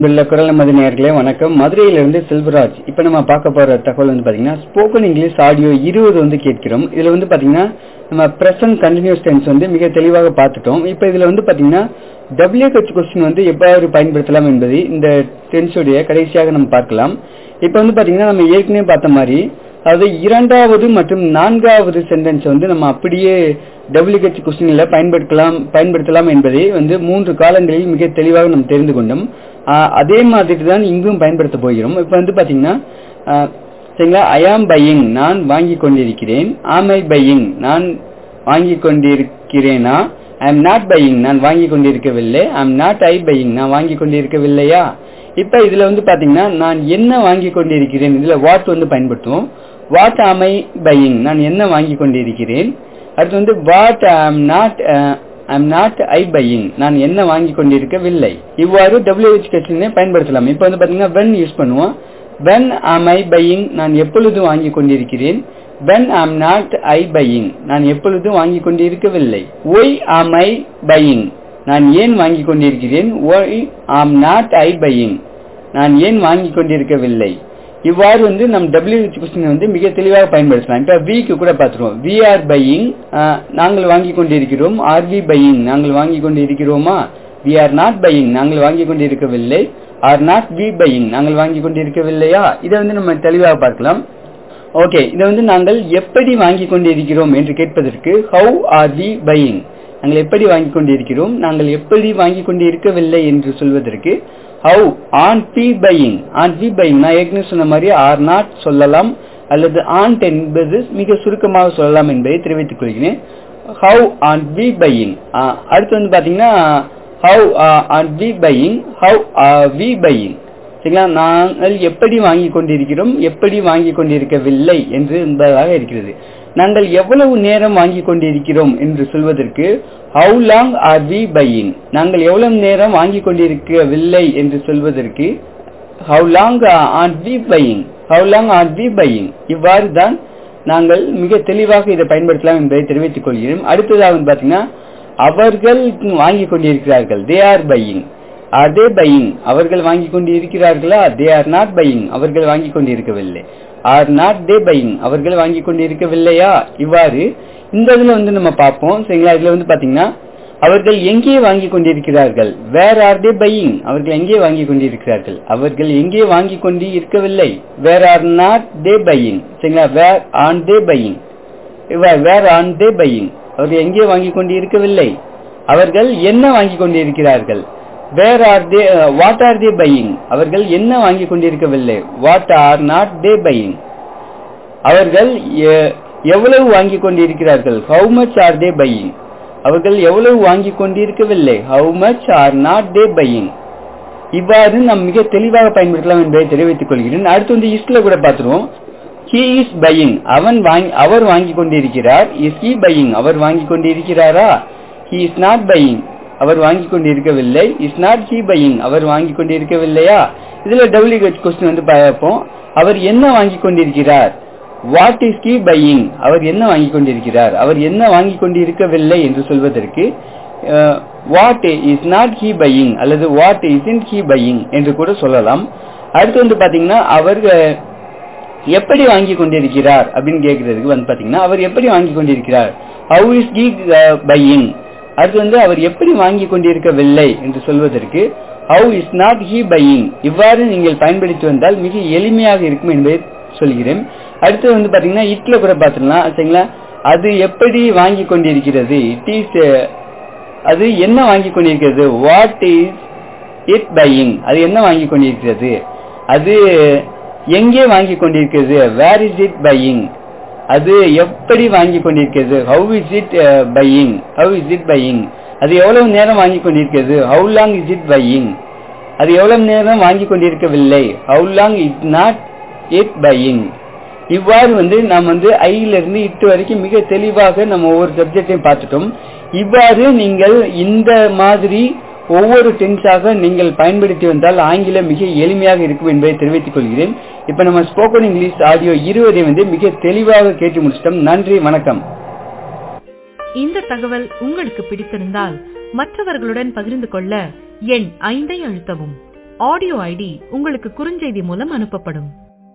உள்ள குரல் நமது நேர்களே வணக்கம் மதுரையிலிருந்து செல்வராஜ் இப்ப நம்ம பார்க்க போற தகவல் வந்து பாத்தீங்கன்னா ஸ்போக்கன் இங்கிலீஷ் ஆடியோ இருபது வந்து கேட்கிறோம் இதுல வந்து பாத்தீங்கன்னா நம்ம பிரசன்ட் கண்டினியூஸ் டென்ஸ் வந்து மிக தெளிவாக பார்த்துட்டோம் இப்ப இதுல வந்து பாத்தீங்கன்னா டபிள்யூஹெச் கொஸ்டின் வந்து எவ்வாறு பயன்படுத்தலாம் என்பதை இந்த டென்ஸுடைய கடைசியாக நம்ம பார்க்கலாம் இப்ப வந்து பாத்தீங்கன்னா நம்ம ஏற்கனவே பார்த்த மாதிரி அதாவது இரண்டாவது மற்றும் நான்காவது சென்டென்ஸ் வந்து நம்ம அப்படியே டபிள்யூஹெச் கொஸ்டின்ல பயன்படுத்தலாம் பயன்படுத்தலாம் என்பதை வந்து மூன்று காலங்களில் மிக தெளிவாக நாம் தெரிந்து கொண்டோம் ஆஹ் அதே மாதிரி தான் இங்கும் பயன்படுத்த போகிறோம் இப்ப வந்து பாத்தீங்கன்னா ஆஹ் சரிங்களா ஐ ஆம் பையிங் நான் வாங்கி கொண்டிருக்கிறேன் ஆம் ஐ பையிங் நான் வாங்கி கொண்டிருக்கிறேனா ஐ எம் நாட் பையிங் நான் வாங்கி கொண்டிருக்கவில்லை I am not I buying நான் வாங்கி கொண்டிருக்கவில்லையா இப்ப இதுல வந்து பாத்தீங்கன்னா நான் என்ன வாங்கி கொண்டிருக்கிறேன் இதுல வாட் வந்து பயன்படுத்துவோம் வாட் ஆம் ஐ பையிங் நான் என்ன வாங்கி கொண்டிருக்கிறேன் அடுத்து வந்து what am not I'm not I buying நான் என்ன வாங்கி கொண்டிருக்கவில்லை இவ்வாறு டபிள்யூஹெச் கொஸ்டினை பயன்படுத்தலாம் இப்போ வந்து பாத்தீங்கன்னா வென் யூஸ் பண்ணுவோம் வென் ஆம் ஐ பையிங் நான் எப்பொழுது வாங்கி கொண்டிருக்கிறேன் when am not I buying நான் எப்பொழுது வாங்கி கொண்டிருக்கவில்லை ஒய் ஆம் ஐ பையிங் நான் ஏன் வாங்கி கொண்டிருக்கிறேன் why am not I buying நான் ஏன் வாங்கி கொண்டிருக்கவில்லை இவ்வாறு வந்து நம் டபிள்யூஹெச் கொஸ்டின் வந்து மிக தெளிவாக பயன்படுத்தலாம் இப்ப விக்கு கூட பார்த்துருவோம் வி ஆர் பையிங் நாங்கள் வாங்கி கொண்டிருக்கிறோம் ஆர் வி பையிங் நாங்கள் வாங்கி கொண்டிருக்கிறோமா வி ஆர் நாட் பையிங் நாங்கள் வாங்கி கொண்டிருக்கவில்லை ஆர் நாட் வி பையிங் நாங்கள் வாங்கி கொண்டிருக்கவில்லையா இதை வந்து நம்ம தெளிவாக பார்க்கலாம் ஓகே இதை வந்து நாங்கள் எப்படி வாங்கி கொண்டிருக்கிறோம் என்று கேட்பதற்கு ஹவு ஆர் வி பையிங் நாங்கள் எப்படி வாங்கி கொண்டிருக்கிறோம் நாங்கள் எப்படி வாங்கி கொண்டு இருக்கவில்லை என்று சொல்வதற்கு how on be buying on be buying நான் ஏற்கனவே சொன்ன மாதிரி ஆர் நாட் சொல்லலாம் அல்லது ஆன்ட் என்பது மிக சுருக்கமாக சொல்லலாம் என்பதை தெரிவித்துக் கொள்கிறேன் ஹவு ஆன் வி பையிங் அடுத்து வந்து பாத்தீங்கன்னா how on we buying how we buying சரிங்களா நாங்கள் எப்படி வாங்கி கொண்டிருக்கிறோம் எப்படி வாங்கி கொண்டிருக்கவில்லை என்று என்பதாக இருக்கிறது நாங்கள் எவ்வளவு நேரம் வாங்கி கொண்டிருக்கிறோம் என்று சொல்வதற்கு how long are we buying நாங்கள் எவ்வளவு நேரம் வாங்கி கொண்டிருக்கவில்லை என்று சொல்வதற்கு how long on we buying how long on we buying இவ்வாறு தான் நாங்கள் மிக தெளிவாக இதை பயன்படுத்தலாம் என்பதை தெரிவித்துக் கொள்கிறோம் அடுத்ததாக வந்து பாத்தீங்கன்னா அவர்கள் வாங்கி கொண்டிருக்கிறார்கள் they are buying are they buying அவர்கள் வாங்கி கொண்டு இருக்கிறார்களா தே ஆர் நாட் பையிங் அவர்கள் வாங்கி கொண்டிருக்கவில்லை ஆர் நாட் தே பையிங் அவர்கள் வாங்கி கொண்டு இருக்கவில்லையா இவ்வாறு இந்த இதுல வந்து நம்ம பார்ப்போம் சரிங்களா இதுல வந்து பாத்தீங்கன்னா அவர்கள் எங்கே வாங்கி கொண்டிருக்கிறார்கள் வேர் ஆர் தே பையிங் அவர்கள் எங்கே வாங்கி கொண்டிருக்கிறார்கள் அவர்கள் எங்கே வாங்கி கொண்டு இருக்கவில்லை where are not they buying சரிங்களா where on they buying where on they buying அவர்கள் எங்கே வாங்கி கொண்டு இருக்கவில்லை அவர்கள் என்ன வாங்கி கொண்டிருக்கிறார்கள் where are they what are they buying அவர்கள் என்ன வாங்கி கொண்டிருக்கவில்லை what are not they buying அவர்கள் எவ்வளவு வாங்கி கொண்டிருக்கிறார்கள் how much are they buying அவர்கள் எவ்வளவு வாங்கி கொண்டிருக்கவில்லை how much are not they buying இவ்வாறு நாம் மிக தெளிவாக பயன்படுத்தலாம் என்பதை தெரிவித்துக் கொள்கிறேன் அடுத்து வந்து இஸ்ல கூட பார்த்துருவோம் ஹி இஸ் பையிங் அவன் வாங்கி அவர் வாங்கி கொண்டிருக்கிறார் இஸ் ஹி பையிங் அவர் வாங்கி கொண்டிருக்கிறாரா ஹி இஸ் நாட் பையிங் அவர் வாங்கி கொண்டிருக்கவில்லை இஸ் நாட் ஹி பையிங் அவர் வாங்கி கொண்டிருக்கவில்லையா இதுல டபிள்யூஹெச் கொஸ்டின் வந்து பார்ப்போம் அவர் என்ன வாங்கி கொண்டிருக்கிறார் வாட் இஸ் ஹி பையிங் அவர் என்ன வாங்கி கொண்டிருக்கிறார் அவர் என்ன வாங்கி கொண்டிருக்கவில்லை என்று சொல்வதற்கு what is not he buying அல்லது what is in he buying என்று கூட சொல்லலாம் அடுத்து வந்து பாத்தீங்கன்னா அவர் எப்படி வாங்கி கொண்டிருக்கிறார் அப்படின்னு கேட்கறதுக்கு வந்து பாத்தீங்கன்னா அவர் எப்படி வாங்கி கொண்டிருக்கிறார் ஹவு இஸ் ஹி பையிங் அடுத்து வந்து அவர் எப்படி வாங்கி கொண்டிருக்கவில்லை என்று சொல்வதற்கு how is not he buying இவ்வாறு நீங்கள் பயன்படுத்தி வந்தால் மிக எளிமையாக இருக்கும் என்பதை சொல்கிறேன் அடுத்து வந்து பாத்தீங்கன்னா இட்ல கூட பாத்துக்கலாம் சரிங்களா அது எப்படி வாங்கி கொண்டிருக்கிறது இட் இஸ் அது என்ன வாங்கி கொண்டிருக்கிறது வாட் இஸ் இட் பையிங் அது என்ன வாங்கி கொண்டிருக்கிறது அது எங்கே வாங்கி கொண்டிருக்கிறது வேர் இஸ் இட் பையிங் அது எப்படி வாங்கி கொண்டிருக்கிறது how is it buying how is it buying அது எவ்வளவு நேரம் வாங்கி கொண்டிருக்கிறது how long is it buying அது எவ்வளவு நேரம் வாங்கி கொண்டிருக்கவில்லை how long is not it buying இவ்வாறு வந்து நாம் வந்து ஐல இருந்து இட்டு வரைக்கும் மிக தெளிவாக நம்ம ஒவ்வொரு சப்ஜெக்டையும் பார்த்துட்டோம் இவ்வாறு நீங்கள் இந்த மாதிரி ஒவ்வொரு டென்ஸாக நீங்கள் பயன்படுத்தி வந்தால் ஆங்கிலம் மிக எளிமையாக இருக்கும் என்பதை தெரிவித்துக் கொள்கிறேன் இப்ப நம்ம ஸ்போக்கன் இங்கிலீஷ் ஆடியோ இருவதை வந்து மிக தெளிவாக கேட்டு முடிச்சிட்டோம் நன்றி வணக்கம் இந்த தகவல் உங்களுக்கு பிடித்திருந்தால் மற்றவர்களுடன் பகிர்ந்து கொள்ள எண் ஐந்தை அழுத்தவும் ஆடியோ ஐடி உங்களுக்கு குறுஞ்செய்தி மூலம் அனுப்பப்படும்